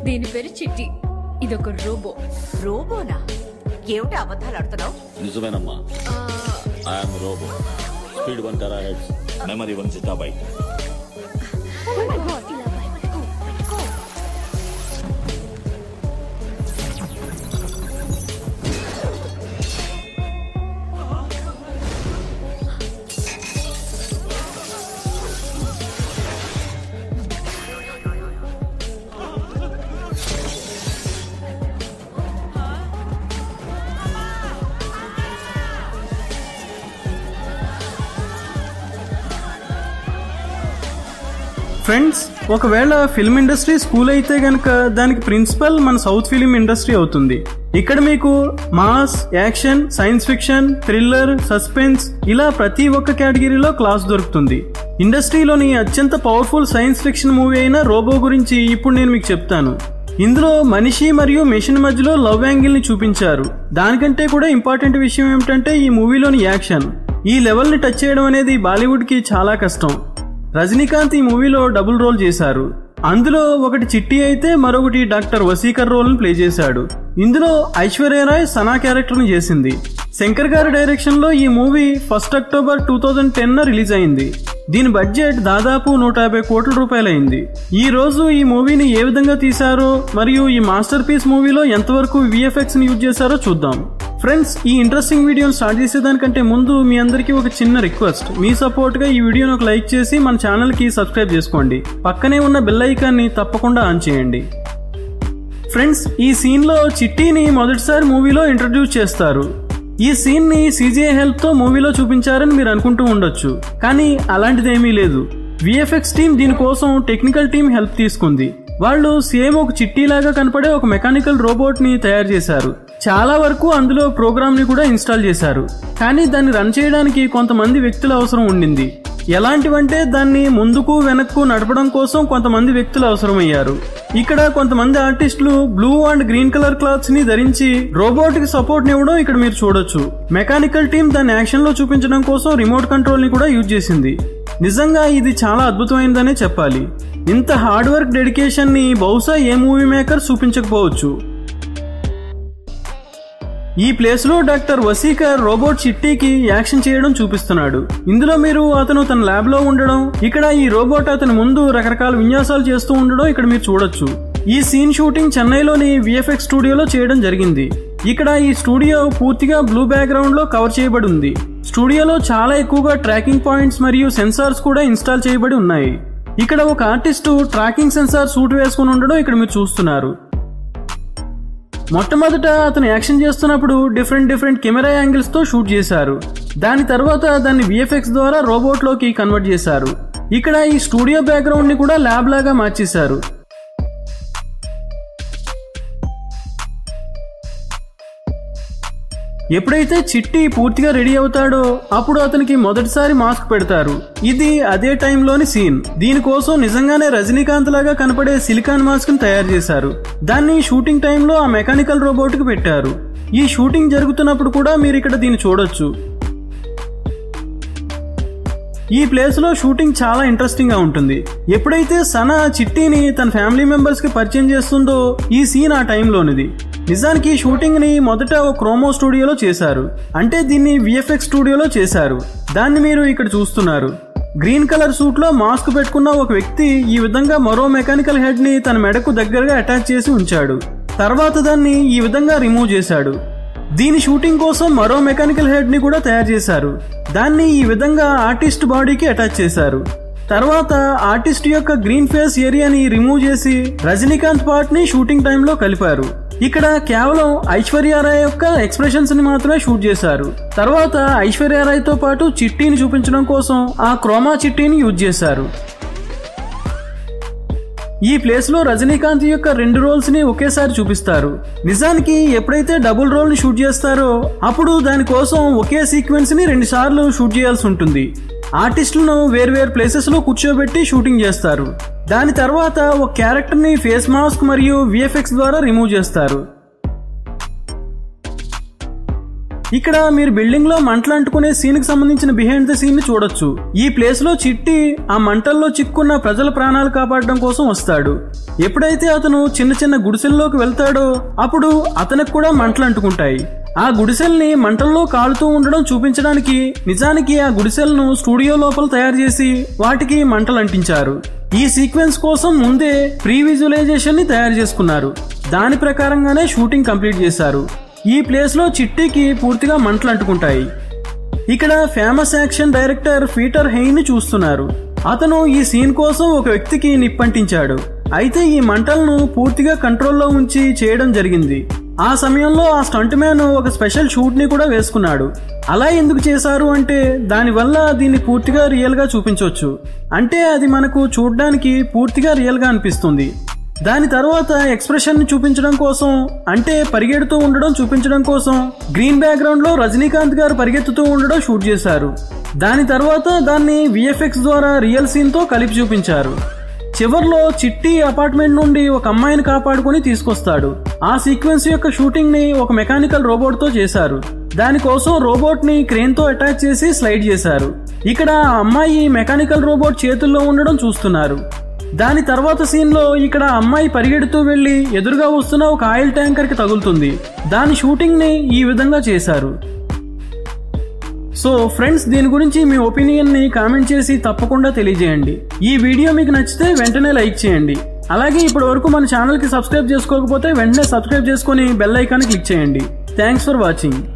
దీని పేరు చిట్టి ఇదొక రోబో రోబోనా ఏమిటి అబద్ధాలు ఆడుతున్నావు నిజమేనమ్మా I'm Robo speed one terahertz memory one zettabyte friends ఒకవేళ ఫిల్మ్ ఇండస్ట్రీ స్కూల్ అయితే గనక దానికి ప్రిన్సిపల్ మన సౌత్ ఫిలిం ఇండస్ట్రీ అవుతుంది ఇక్కడ మీకు mass action science fiction thriller suspense ఇలా ప్రతి ఒక్క కేటగిరీలో క్లాస్ దొరుకుతుంది ఇండస్ట్రీలోని అత్యంత పవర్ఫుల్ సైన్స్ ఫిక్షన్ మూవీ అయిన రోబో గురించి ఇప్పుడు నేను మీకు చెప్తాను ఇందులో మనిషి మరియు మెషిన్ మధ్యలో లవ్ యాంగిల్ ని చూపించారు దానికంటే కూడా ఇంపార్టెంట్ విషయం ఏమిటంటే ఈ మూవీలోని యాక్షన్ ఈ లెవెల్ ని టచ్ చేయడం అనేది బాలీవుడ్ కి చాలా కష్టం రజనీకాంత్ ఈ మూవీలో డబుల్ రోల్ చేశారు అందులో ఒకటి చిట్టి అయితే మరొకటి డాక్టర్ వసీకర్ రోల్ ని ప్లే చేశాడు ఇందులో ఐశ్వర్యరాయ్ సనా క్యారెక్టర్ ని చేసింది శంకర్ గారి డైరెక్షన్ లో ఈ movie first October two thousand ten release అయింది దీని బడ్జెట్ దాదాపు నూట యాభై కోట్ల రూపాయలైంది ఈ రోజు ఈ మూవీని ఏ విధంగా తీశారో మరియు ఈ మాస్టర్ పీస్ మూవీలో ఎంతవరకు విఎఫ్ఎక్స్ ని యూజ్ చేశారో చూద్దాం ఫ్రెండ్స్ ఈ ఇంట్రెస్టింగ్ వీడియోని స్టార్ట్ చేసేదానికంటే ముందు మీ అందరికీ ఒక చిన్న రిక్వెస్ట్ మీ సపోర్ట్ గా ఈ వీడియోని ఒక లైక్ చేసి మన ఛానల్ కి సబ్స్క్రైబ్ చేసుకోండి పక్కనే ఉన్న బెల్ ఐకాన్ని తప్పకుండా ఆన్ చేయండి ఫ్రెండ్స్ ఈ సీన్ లో చిట్టీని మొదటిసారి మూవీలో ఇంట్రడ్యూస్ చేస్తారు ఈ సీన్ ని సీజీఐ హెల్ప్ తో మూవీలో చూపించారని మీరు అనుకుంటూ ఉండొచ్చు కానీ అలాంటిదేమీ లేదు విఎఫ్ఎక్స్ టీం దీనికోసం టెక్నికల్ టీం హెల్ప్ తీసుకుంది వాళ్ళు సేమ్ ఒక చిట్టీలాగా కనపడే ఒక మెకానికల్ రోబోట్ ని తయారు చేశారు చాలా వరకు అందులో ప్రోగ్రామ్ ని కూడా ఇన్స్టాల్ చేశారు కానీ దాన్ని రన్ చేయడానికి కొంతమంది వ్యక్తుల అవసరం ఉండింది ఎలాంటివంటే దాన్ని ముందుకు వెనక్కు నడపడం కోసం కొంతమంది వ్యక్తులు అవసరమయ్యారు ఇక్కడ కొంతమంది ఆర్టిస్టులు blue and green colour clothes ని ధరించి రోబోట్ కి సపోర్ట్ ఇవ్వడం ఇక్కడ మీరు చూడొచ్చు మెకానికల్ టీం దాన్ని యాక్షన్ లో చూపించడం కోసం రిమోట్ కంట్రోల్ ని కూడా యూజ్ చేసింది నిజంగా ఇది చాలా అద్భుతమైనదనే చెప్పాలి ఇంత హార్డ్ వర్క్ డెడికేషన్ ని బహుశా ఏ మూవీ మేకర్ చూపించకపోవచ్చు ఈ ప్లేస్ లో డాక్టర్ వసీకర్ రోబోట్ చిట్టీకి యాక్షన్ చేయడం చూపిస్తున్నాడు ఇందులో మీరు అతను తన ల్యాబ్ లో ఉండడం ఇక్కడ ఈ రోబోట్ అతని ముందు రకరకాల విన్యాసాలు చేస్తూ ఉండడం ఇక్కడ మీరు చూడొచ్చు ఈ సీన్ షూటింగ్ చెన్నైలోని విఎఫ్ఎక్స్ స్టూడియోలో చేయడం జరిగింది ఇక్కడ ఈ స్టూడియో పూర్తిగా బ్లూ బ్యాక్గ్రౌండ్ లో కవర్ చేయబడి ఉంది స్టూడియోలో చాలా ఎక్కువగా ట్రాకింగ్ పాయింట్స్ మరియు సెన్సార్స్ కూడా ఇన్స్టాల్ చేయబడి ఉన్నాయి ఇక్కడ ఒక ఆర్టిస్టు ట్రాకింగ్ సెన్సార్ సూట్ వేసుకుని ఉండడం ఇక్కడ మీరు చూస్తున్నారు మొట్టమొదట అతను యాక్షన్ చేస్తున్నప్పుడు డిఫరెంట్ డిఫరెంట్ కెమెరా యాంగిల్స్ తో షూట్ చేశారు దాని తర్వాత దాన్ని విఎఫ్ఎక్స్ ద్వారా రోబోట్ లోకి కన్వర్ట్ చేశారు ఇక్కడ ఈ స్టూడియో బ్యాక్గ్రౌండ్ ని కూడా ల్యాబ్ లాగా మార్చేశారు ఎప్పుడైతే చిట్టి పూర్తిగా రెడీ అవుతాడో అప్పుడు అతనికి మొదటిసారి మాస్క్ పెడతారు ఇది అదే టైంలోని సీన్ దీనికోసం నిజంగానే రజనీకాంత్ లాగా కనపడే సిలికాన్ మాస్క్ ని తయారు చేశారు దాన్ని షూటింగ్ టైంలో ఆ మెకానికల్ రోబోట్ కి పెట్టారు ఈ షూటింగ్ జరుగుతున్నప్పుడు కూడా మీరు ఇక్కడ దీన్ని చూడొచ్చు ఈ ప్లేస్ లో షూటింగ్ చాలా ఇంట్రెస్టింగ్ గా ఉంటుంది ఎప్పుడైతే సనా చిట్టిని తన ఫ్యామిలీ మెంబర్స్ కి పరిచయం చేస్తుందో ఈ సీన్ ఆ టైంలోనిది నిజానికి ఈ షూటింగ్ ని మొదట ఒక క్రోమో స్టూడియోలో చేశారు అంటే దీన్ని విఎఫ్ఎక్స్ స్టూడియోలో చేశారు దాన్ని మీరు ఇక్కడ చూస్తున్నారు గ్రీన్ కలర్ సూట్ లో మాస్క్ పెట్టుకున్న ఒక వ్యక్తి ఈ విధంగా మరో మెకానికల్ హెడ్ ని తన మెడకు దగ్గరగా అటాచ్ చేసి ఉంచాడు తర్వాత దాన్ని ఈ విధంగా రిమూవ్ చేశాడు దీని షూటింగ్ కోసం మరో మెకానికల్ హెడ్ ని కూడా తయారు చేశారు దాన్ని ఈ విధంగా ఆర్టిస్ట్ బాడీకి అటాచ్ చేశారు తర్వాత ఆర్టిస్ట్ యొక్క గ్రీన్ ఫేస్ ఏరియాని రిమూవ్ చేసి రజనీకాంత్ పార్ట్ ని షూటింగ్ టైంలో కలిపారు ఇక్కడ కేవలం ఐశ్వర్యారాయ్ యొక్క ఎక్స్ప్రెషన్స్ ని మాత్రమే షూట్ చేశారు తర్వాత ఐశ్వర్యారాయ్ తో పాటు చిట్టీని చూపించడం కోసం ఆ క్రోమా చిట్టీని యూజ్ చేశారు ఈ ప్లేస్ లో రజనీకాంత్ యొక్క రెండు రోల్స్ ని ఒకేసారి చూపిస్తారు నిజానికి ఎప్పుడైతే డబుల్ రోల్ ని షూట్ చేస్తారో అప్పుడు దానికోసం ఒకే సీక్వెన్స్ ని రెండు సార్లు షూట్ చేయాల్సి ఉంటుంది ఆర్టిస్టులను వేర్వేరు ప్లేసెస్ లో కూర్చోబెట్టి షూటింగ్ చేస్తారు దాని తర్వాత ఒక క్యారెక్టర్ ని ఫేస్ మాస్క్ మరియు విఎఫ్ఎక్స్ ద్వారా రిమూవ్ చేస్తారు ఇక్కడ మీరు బిల్డింగ్ లో మంటలు అంటుకునే సీన్ కి సంబంధించిన బిహైండ్ ద సీన్ ని చూడొచ్చు ఈ ప్లేస్ లో చిట్టి ఆ మంటల్లో చిక్కున్న ప్రజల ప్రాణాలు కాపాడడం కోసం వస్తాడు ఎప్పుడైతే అతను చిన్న చిన్న గుడిసెల్లోకి వెళ్తాడో అప్పుడు అతనికి కూడా మంటలు అంటుకుంటాయి ఆ గుడిసెల్ని మంటల్లో కాలుతూ ఉండడం చూపించడానికి నిజానికి ఆ గుడిసెలను స్టూడియో లోపల తయారు చేసి వాటికి మంటలు అంటించారు ఈ సీక్వెన్స్ కోసం ముందే ప్రీ విజువలైజేషన్ ని తయారు చేసుకున్నారు దాని ప్రకారంగానే షూటింగ్ కంప్లీట్ చేశారు ఈ ప్లేస్ లో చిట్టికి పూర్తిగా మంటలు అంటుకుంటాయి ఇక్కడ famous action director Peter Hein ని చూస్తున్నారు అతను ఈ సీన్ కోసం ఒక వ్యక్తికి నిప్పంటించాడు అయితే ఈ మంటలను పూర్తిగా కంట్రోల్లో ఉంచి చేయడం జరిగింది ఆ సమయంలో ఆ స్టంట్ మ్యాన్ ఒక స్పెషల్ షూట్ ని కూడా వేసుకున్నాడు అలా ఎందుకు చేశారు అంటే దానివల్ల దీన్ని పూర్తిగా రియల్ గా చూపించవచ్చు అంటే అది మనకు చూడడానికి పూర్తిగా రియల్ గా అనిపిస్తుంది దాని తర్వాత ఎక్స్ప్రెషన్ ని చూపించడం కోసం అంటే పరిగెడుతూ ఉండడం చూపించడం కోసం గ్రీన్ బ్యాక్గ్రౌండ్ లో రజనీకాంత్ గారు పరిగెత్తుతూ ఉండడం షూట్ చేశారు దాని తర్వాత దాన్ని విఎఫ్ఎక్స్ ద్వారా రియల్ సీన్ తో కలిపి చూపించారు చివర్లో చిట్టి అపార్ట్మెంట్ నుండి ఒక అమ్మాయిని కాపాడుకొని తీసుకొస్తాడు ఆ సీక్వెన్స్ యొక్క షూటింగ్ ని ఒక మెకానికల్ రోబోట్ తో చేశారు దానికోసం రోబోట్ ని క్రేన్ తో అటాచ్ చేసి స్లైడ్ చేశారు ఇక్కడ ఆ అమ్మాయి మెకానికల్ రోబోట్ చేతుల్లో ఉండడం చూస్తున్నారు దాని తర్వాత సీన్ లో ఇక్కడ అమ్మాయి పరిగెడుతూ వెళ్లి ఎదురుగా వస్తున్న ఒక ఆయిల్ ట్యాంకర్ కి తగులుతుంది దాని షూటింగ్ ని ఈ విధంగా చేశారు సో ఫ్రెండ్స్ దీని గురించి మీ ఒపీనియన్ ని కామెంట్ చేసి తప్పకుండా తెలియజేయండి ఈ వీడియో మీకు నచ్చితే వెంటనే లైక్ చేయండి అలాగే ఇప్పటి వరకు మన ఛానల్ కి సబ్స్క్రైబ్ చేసుకోకపోతే వెంటనే సబ్స్క్రైబ్ చేసుకొని బెల్ ఐకాన్ క్లిక్ చేయండి థ్యాంక్స్ ఫర్ వాచింగ్